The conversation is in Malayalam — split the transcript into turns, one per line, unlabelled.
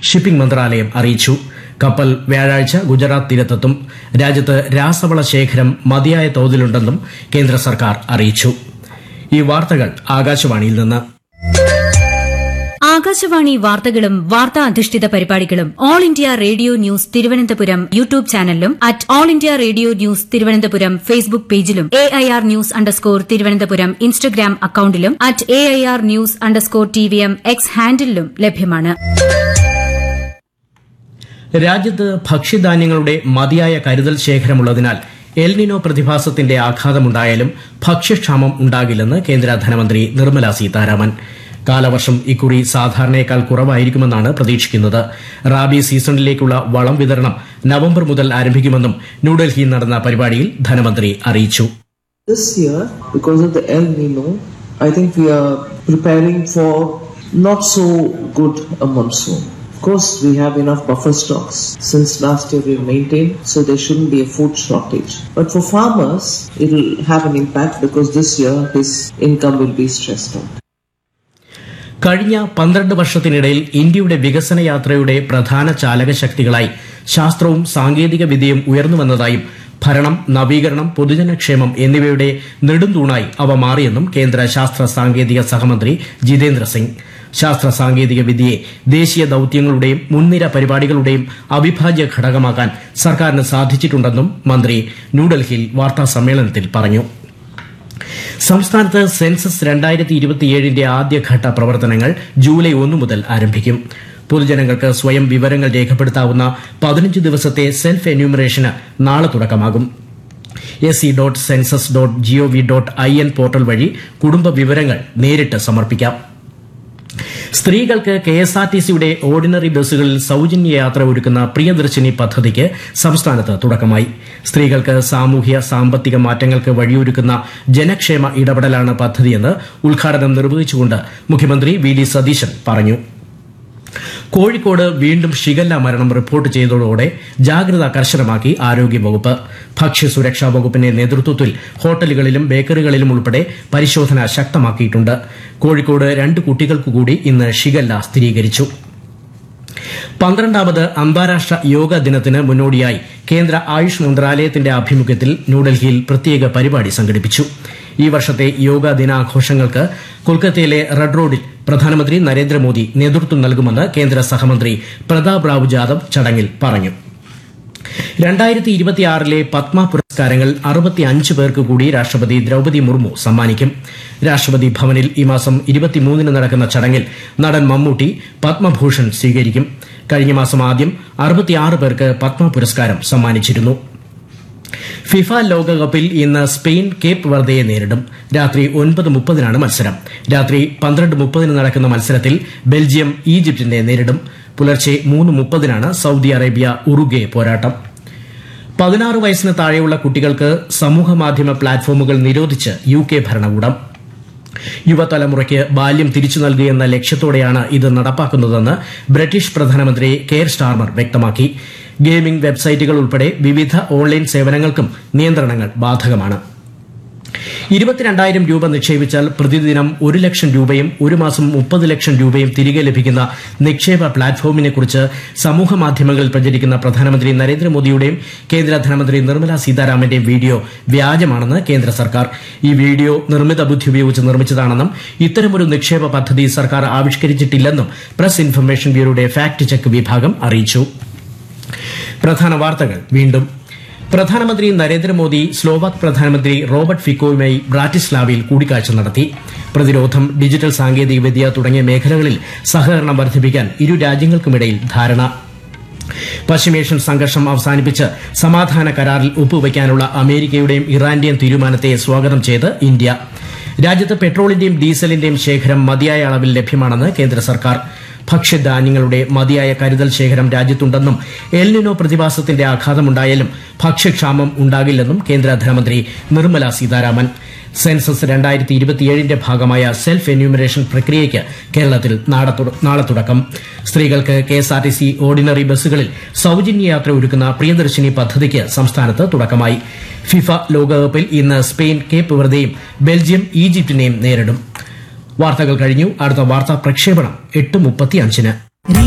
ഷിപ്പിംഗ് മന്ത്രാലയം അറിയിച്ചു കപ്പൽ വ്യാഴാഴ്ച ഗുജറാത്ത് തീരത്തെത്തും രാജ്യത്ത് രാസവള ശേഖരം മതിയായ തോതിലുണ്ടെന്നും കേന്ദ്ര സർക്കാർ അറിയിച്ചു ഈ വാർത്തകൾ ആകാശവാണിയിൽ നിന്ന്
ആകാശവാണി വാർത്തകളും വാർത്താ അധിഷ്ഠിത പരിപാടികളും All India Radio news Thiruvananthapuram YouTube ചാനലിലും at All India Radio news Thiruvananthapuram Facebook പേജിലും A I R news underscore Thiruvananthapuram Instagram അക്കൌണ്ടിലും at A I R news underscore T V M X ഹാൻഡിലും ലഭ്യമാണ്
രാജ്യത്ത് ഭക്ഷ്യധാന്യങ്ങളുടെ മതിയായ കരുതൽ ശേഖരമുള്ളതിനാൽ എൽനിനോ പ്രതിഭാസത്തിന്റെ ആഘാതമുണ്ടായാലും ഭക്ഷ്യക്ഷാമം ഉണ്ടാകില്ലെന്ന് കേന്ദ്ര ധനമന്ത്രി നിർമ്മല സീതാരാമൻ കാലവർഷം ഇക്കുറി സാധാരണയേക്കാൾ കുറവായിരിക്കുമെന്നാണ് പ്രതീക്ഷിക്കുന്നത് റാബി സീസണിലേക്കുള്ള വളം വിതരണം നവംബർ മുതൽ ആരംഭിക്കുമെന്നും ന്യൂഡൽഹിയിൽ നടന്ന പരിപാടിയിൽ ധനമന്ത്രി അറിയിച്ചു
This year, because of the El Nino, I think we are preparing for not so good a monsoon. Of course, we have enough buffer stocks since last year we maintained, so there shouldn't be a food shortage. But for farmers, it'll have an impact because this year his income will be stressed out.
കഴിഞ്ഞ പന്ത്രണ്ട് വർഷത്തിനിടയിൽ ഇന്ത്യയുടെ വികസന യാത്രയുടെ പ്രധാന ചാലകശക്തികളായി ശാസ്ത്രവും സാങ്കേതിക വിദ്യയും ഉയർന്നുവന്നതായും ഭരണം നവീകരണം പൊതുജനക്ഷേമം എന്നിവയുടെ നെടുംതൂണായി അവ മാറിയെന്നും കേന്ദ്ര ശാസ്ത്ര സാങ്കേതിക സഹമന്ത്രി ജിതേന്ദ്ര സിംഗ് ശാസ്ത്ര സാങ്കേതിക വിദ്യയെ ദേശീയ ദൌത്യങ്ങളുടെയും മുൻനിര പരിപാടികളുടെയും അവിഭാജ്യ ഘടകമാക്കാൻ സർക്കാരിന് സാധിച്ചിട്ടുണ്ടെന്നും മന്ത്രി ന്യൂഡൽഹിയിൽ വാർത്താസമ്മേളനത്തിൽ പറഞ്ഞു സംസ്ഥാനത്ത് സെൻസസ് രണ്ടായിരത്തി ഇരുപത്തിയേഴിന്റെ ആദ്യഘട്ട പ്രവർത്തനങ്ങൾ ജൂലൈ ഒന്ന് മുതൽ ആരംഭിക്കും പൊതുജനങ്ങൾക്ക് സ്വയം വിവരങ്ങൾ രേഖപ്പെടുത്താവുന്ന പതിനഞ്ച് ദിവസത്തെ സെൽഫ് എന്യൂമറേഷന് നാളെ തുടക്കമാകും S C dot census dot G O V dot I N portal വഴി കുടുംബ വിവരങ്ങൾ നേരിട്ട് സമർപ്പിക്കാം സ്ത്രീകൾക്ക് കെ എസ് ആർ ടി സിയുടെ ഓർഡിനറി ബസ്സുകളിൽ സൌജന്യ യാത്ര ഒരുക്കുന്ന പ്രിയദർശിനി പദ്ധതിക്ക് സംസ്ഥാനത്ത് തുടക്കമായി സ്ത്രീകൾക്ക് സാമൂഹ്യ സാമ്പത്തിക മാറ്റങ്ങൾക്ക് വഴിയൊരുക്കുന്ന ജനക്ഷേമ ഇടപെടലാണ് പദ്ധതിയെന്ന് ഉദ്ഘാടനം നിർവഹിച്ചുകൊണ്ട് മുഖ്യമന്ത്രി വി ഡി സതീശൻ പറഞ്ഞു കോഴിക്കോട് വീണ്ടും ഷിഗല്ല മരണം റിപ്പോർട്ട് ചെയ്തതോടെ ജാഗ്രത കർശനമാക്കി ആരോഗ്യവകുപ്പ് ഭക്ഷ്യസുരക്ഷാ വകുപ്പിന്റെ നേതൃത്വത്തിൽ ഹോട്ടലുകളിലും ബേക്കറികളിലും ഉൾപ്പെടെ പരിശോധന ശക്തമാക്കിയിട്ടുണ്ട് കോഴിക്കോട് രണ്ട് കുട്ടികൾക്കു കൂടി ഇന്ന് ഷിഗല്ല സ്ഥിരീകരിച്ചു പന്ത്രണ്ടാമത് അന്താരാഷ്ട്ര യോഗ ദിനത്തിന് മുന്നോടിയായി കേന്ദ്ര ആയുഷ് മന്ത്രാലയത്തിന്റെ ആഭിമുഖ്യത്തിൽ ന്യൂഡൽഹിയിൽ പ്രത്യേക പരിപാടി സംഘടിപ്പിച്ചു ഈ വർഷത്തെ യോഗ ദിനാഘോഷങ്ങൾക്ക് കൊൽക്കത്തയിലെ റെഡ് റോഡിൽ പ്രധാനമന്ത്രി നരേന്ദ്രമോദി നേതൃത്വം നൽകുമെന്ന് കേന്ദ്ര സഹമന്ത്രി പ്രതാപ് റാവു ജാദവ് ചടങ്ങിൽ പറഞ്ഞു രണ്ടായിരത്തി ഇരുപത്തിയാറിലെ പത്മ പുരസ്കാരങ്ങൾ അറുപത്തിയഞ്ച് പേർക്ക് കൂടി രാഷ്ട്രപതി ദ്രൌപതി മുർമു സമ്മാനിക്കും രാഷ്ട്രപതി ഭവനിൽ ഈ മാസം ഇരുപത്തിമൂന്നിന് നടക്കുന്ന ചടങ്ങിൽ നടൻ മമ്മൂട്ടി പത്മഭൂഷൺ സ്വീകരിക്കും കഴിഞ്ഞ മാസം ആദ്യം അറുപത്തിയാറ് പേർക്ക് പത്മ പുരസ്കാരം സമ്മാനിച്ചിരുന്നു ഫിഫ ലോകകപ്പിൽ ഇന്ന് സ്പെയിൻ കേപ്പ് വെർദയെ നേരിടും രാത്രി ഒൻപത് മുപ്പതിനാണ് മത്സരം രാത്രി പന്ത്രണ്ട് മുപ്പതിന് നടക്കുന്ന മത്സരത്തിൽ ബെൽജിയം ഈജിപ്തിനെ നേരിടും പുലർച്ചെ മൂന്ന് മുപ്പതിനാണ് സൌദി അറേബ്യ ഉറുഗെ പോരാട്ടം പതിനാറ് വയസ്സിന് താഴെയുള്ള കുട്ടികൾക്ക് സമൂഹമാധ്യമ പ്ലാറ്റ്ഫോമുകൾ നിരോധിച്ച് യു കെ ഭരണകൂടം യുവതലമുറയ്ക്ക് ബാല്യം തിരിച്ചു നൽകുകയെന്ന ലക്ഷ്യത്തോടെയാണ് ഇത് നടപ്പാക്കുന്നതെന്ന് ബ്രിട്ടീഷ് പ്രധാനമന്ത്രി കെയർ സ്റ്റാർമർ വ്യക്തമാക്കി ഗെയിമിംഗ് വെബ്സൈറ്റുകൾ ഉൾപ്പെടെ വിവിധ ഓൺലൈൻ സേവനങ്ങൾക്കും നിയന്ത്രണങ്ങൾ ബാധകമാണ് ഇരുപത്തിരണ്ടായിരം രൂപ നിക്ഷേപിച്ചാൽ പ്രതിദിനം ഒരു ലക്ഷം രൂപയും ഒരു മാസം മുപ്പത് ലക്ഷം രൂപയും തിരികെ ലഭിക്കുന്ന നിക്ഷേപ പ്ലാറ്റ്ഫോമിനെക്കുറിച്ച് സമൂഹ മാധ്യമങ്ങളിൽ പ്രചരിക്കുന്ന പ്രധാനമന്ത്രി നരേന്ദ്രമോദിയുടെയും കേന്ദ്ര ധനമന്ത്രി നിർമ്മല സീതാരാമന്റെയും വീഡിയോ വ്യാജമാണെന്ന് കേന്ദ്ര സർക്കാർ ഈ വീഡിയോ നിർമ്മിത ബുദ്ധി ഉപയോഗിച്ച് നിർമ്മിച്ചതാണെന്നും ഇത്തരമൊരു നിക്ഷേപ പദ്ധതി സർക്കാർ ആവിഷ്കരിച്ചിട്ടില്ലെന്നും പ്രസ് ഇൻഫർമേഷൻ ബ്യൂറോയുടെ ഫാക്ട് ചെക്ക് വിഭാഗം അറിയിച്ചു പ്രധാന വാർത്തകൾ വീണ്ടും പ്രധാനമന്ത്രി നരേന്ദ്രമോദി സ്ലോവാക് പ്രധാനമന്ത്രി റോബർട്ട് ഫിക്കോയുമായി ബ്രാറ്റിസ്ലാവയിൽ കൂടിക്കാഴ്ച നടത്തി പ്രതിരോധം ഡിജിറ്റൽ സാങ്കേതികവിദ്യ തുടങ്ങിയ മേഖലകളിൽ സഹകരണം വർദ്ധിപ്പിക്കാൻ ഇരു രാജ്യങ്ങൾക്കുമിടയിൽ ധാരണ പശ്ചിമേഷ്യൻ സംഘർഷം അവസാനിപ്പിച്ച് സമാധാന കരാറിൽ ഒപ്പുവയ്ക്കാനുള്ള അമേരിക്കയുടെയും ഇറാന്റെയും തീരുമാനത്തെ സ്വാഗതം ചെയ്ത് ഇന്ത്യ രാജ്യത്ത് പെട്രോളിന്റെയും ഡീസലിന്റെയും ശേഖരം മതിയായ അളവിൽ ലഭ്യമാണെന്ന് കേന്ദ്ര സർക്കാർ ഭക്ഷ്യധാന്യങ്ങളുടെ മതിയായ കരുതൽ ശേഖരം രാജ്യത്തുണ്ടെന്നും എൽനിനോ പ്രതിഭാസത്തിന്റെ ആഘാതമുണ്ടായാലും ഭക്ഷ്യക്ഷാമം ഉണ്ടാകില്ലെന്നും കേന്ദ്ര ധനമന്ത്രി നിർമ്മല സീതാരാമൻ സെൻസസ് രണ്ടായിരത്തി ഇരുപത്തിയേഴിന്റെ ഭാഗമായ സെൽഫ് എന്യൂമറേഷൻ പ്രക്രിയയ്ക്ക് കേരളത്തിൽ നാളെ തുടക്കം സ്ത്രീകൾക്ക് K S R T C ordinary ബസ്സുകളിൽ സൌജന്യ യാത്ര ഒരുക്കുന്ന പ്രിയദർശിനി പദ്ധതിക്ക് സംസ്ഥാനത്ത് തുടക്കമായി ഫിഫ ലോകകപ്പിൽ ഇന്ന് സ്പെയിൻ കേപ്പ് വെറുതെയും ബെൽജിയം ഈജിപ്തിനെയും നേരിടും വാർത്തകൾ കഴിഞ്ഞു അടുത്ത വാർത്താ പ്രക്ഷേപണം എട്ട് മുപ്പത്തി അഞ്ചിന്